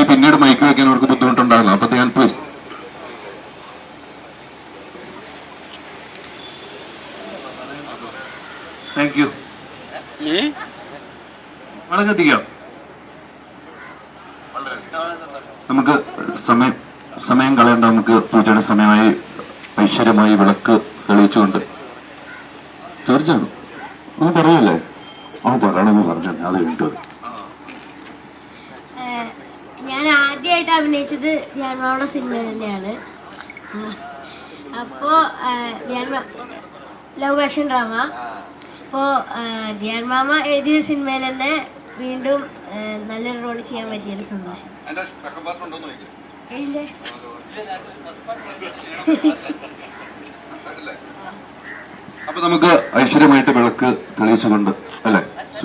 ഇനി പിന്നീട് മൈക്ക് വെക്കാൻ അവർക്ക് ബുദ്ധിമുട്ടുണ്ടാകില്ല അപ്പൊ ഞാൻ പ്ലീസ് താങ്ക് യു വളരെ എത്തിക്കാം നമുക്ക് സമയം സമയം കളയേണ്ട നമുക്ക് പൂജയുടെ സമയമായി ഐശ്വര്യമായി വിളക്ക് തെളിയിച്ചുകൊണ്ട് തീർച്ചയായിട്ടും ഒന്ന് പറയല്ലേ ആ പറയണമെന്ന് പറഞ്ഞു അത് കഴിഞ്ഞിട്ട് ഏഹ് ഞാൻ ആദ്യമായിട്ട് അഭിനയിച്ചത് ധ്യാൻമാവയുടെ സിനിമ തന്നെയാണ് അപ്പോൾ ധ്യാൻ ലവ് ആക്ഷൻ ഡ്രാമ അപ്പോൾ ധ്യാൻ മാമ എഴുതിയ സിനിമയിൽ തന്നെ വീണ്ടും ഏഹ് നല്ലൊരു റോൾ ചെയ്യാൻ പറ്റിയൊരു സന്തോഷം ഏതിന്റെ? അപ്പൊ നമുക്ക് ഐശ്വര്യമായിട്ട് വിളക്ക് തെളിയിച്ചുകൊണ്ട് അല്ലെ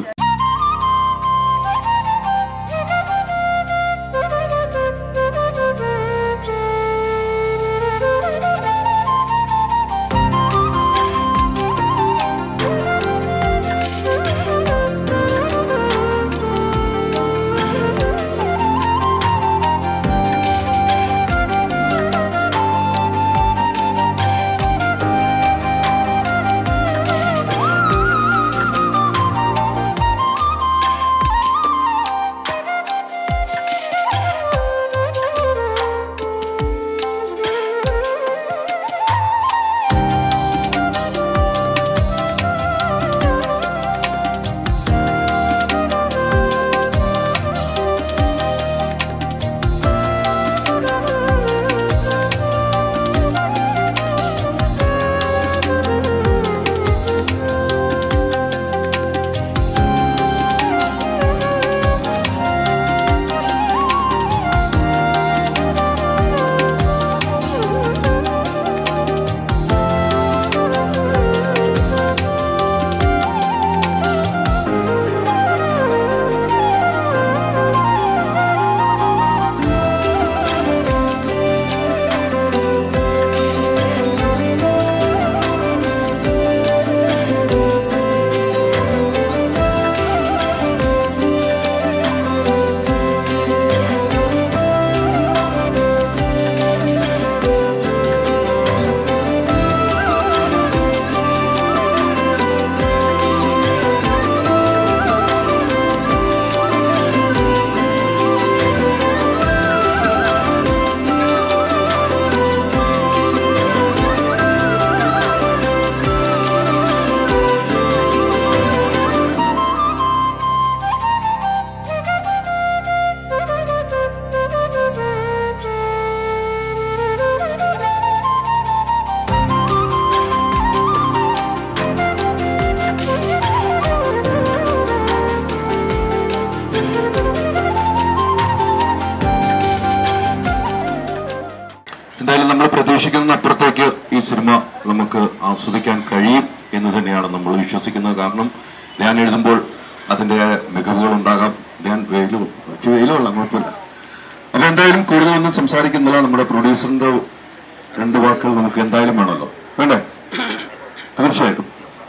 എന്തായാലും നമ്മൾ പ്രതീക്ഷിക്കുന്നതിന് അപ്പുറത്തേക്ക് ഈ സിനിമ നമുക്ക് ആസ്വദിക്കാൻ കഴിയും എന്ന് തന്നെയാണ് നമ്മൾ വിശ്വസിക്കുന്നത് കാരണം ഞാൻ എഴുതുമ്പോൾ അതിന്റെ മികവുകൾ ഉണ്ടാകാം ഞാൻ വെയിലും ഇച്ചിരി വെയിലുള്ള കുഴപ്പമില്ല അപ്പൊ എന്തായാലും കൂടുതലൊന്നും സംസാരിക്കുന്നില്ല നമ്മുടെ പ്രൊഡ്യൂസറിന്റെ രണ്ട് വാക്കുകൾ നമുക്ക് എന്തായാലും വേണമല്ലോ വേണ്ടേ തീർച്ചയായിട്ടും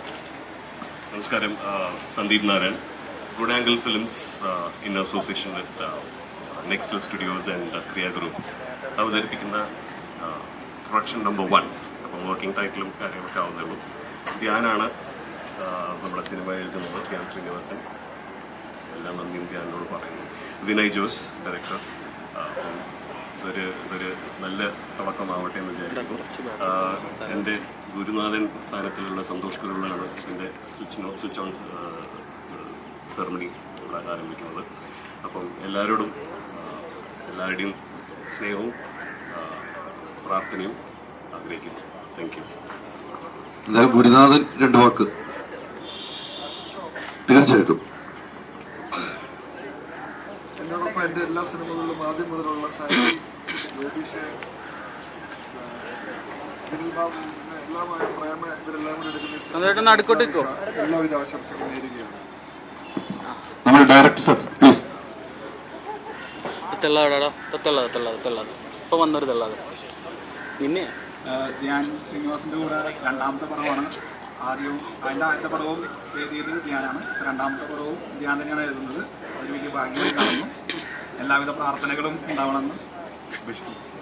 നമസ്കാരം ആ, Sandeep Narayan good angle films in association with next studios and Kriya group അവതരിപ്പിക്കുന്ന പ്രൊഡക്ഷൻ നമ്പർ വൺ അപ്പം വർക്കിംഗ് ടൈറ്റിലും കാര്യങ്ങളൊക്കെ ആവുന്നേ ഉള്ളൂ ധ്യാനാണ് ആ, നമ്മുടെ സിനിമ എഴുതുന്നത് ധ്യാൻ ശ്രീനിവാസൻ എല്ലാം നന്ദിയും ധ്യാനോട് പറയുന്നു വിനയ് ജോസ് ഡയറക്ടർ അപ്പം ഇതൊരു ഇതൊരു നല്ല തുടക്കമാവട്ടെ എന്ന് വിചാരിക്കുന്നു ആ, എൻ്റെ ഗുരുനാഥൻ സ്ഥാനത്തിലുള്ള സന്തോഷ് കുരുളാണ് ഇതിൻ്റെ switch no switch on ceremony ഇവിടെ ആരംഭിക്കുന്നത് അപ്പം എല്ലാവരോടും ആ, എല്ലാവരുടെയും സ്നേഹവും ആ, പ്രാർത്ഥനയും ആഗ്രഹിക്കുന്നു താങ്ക് യു എന്തായാലും ഗുരുനാഥൻ രണ്ട് വാക്ക് തീർച്ചയായിട്ടും എന്നോടൊപ്പം എൻ്റെ എല്ലാ സിനിമകളിലും ആദ്യം മുതലുള്ള സായി ജ്യോതിഷ് ദിൽബാബു പിന്നെ എല്ലാമായ പ്രേമ ഇവരെല്ലാം കൂടി എടുക്കുന്ന ഈ സിനിമ സന്ദീപേട്ടൻ നടുക്കോട്ട് നിൽക്കോ? എല്ലാവിധ ആശംസകളും നേരുകയാണ് നമ്മുടെ ഡയറക്ടർ സർ പ്ലീസ് തെള്ളാടാ തെള്ളാതെ തെള്ളാതെ തെള്ളാതെ ഇപ്പൊ വന്നൊരു തെള്ളാതെ നിന്നെ ധ്യാൻ ശ്രീനിവാസിന്റെ കൂടെ രണ്ടാമത്തെ പടമാണ് ആദ്യവും അതിൻ്റെ ആദ്യത്തെ പടവും എഴുതിയത് ധ്യാനാണ് രണ്ടാമത്തെ പടവും ധ്യാൻ തന്നെയാണ് എഴുതുന്നത് അതൊരു വലിയ ഭാഗ്യമായി കാണുന്നു എല്ലാവിധ പ്രാർത്ഥനകളും ഉണ്ടാവണമെന്ന് അപേക്ഷിക്കുന്നു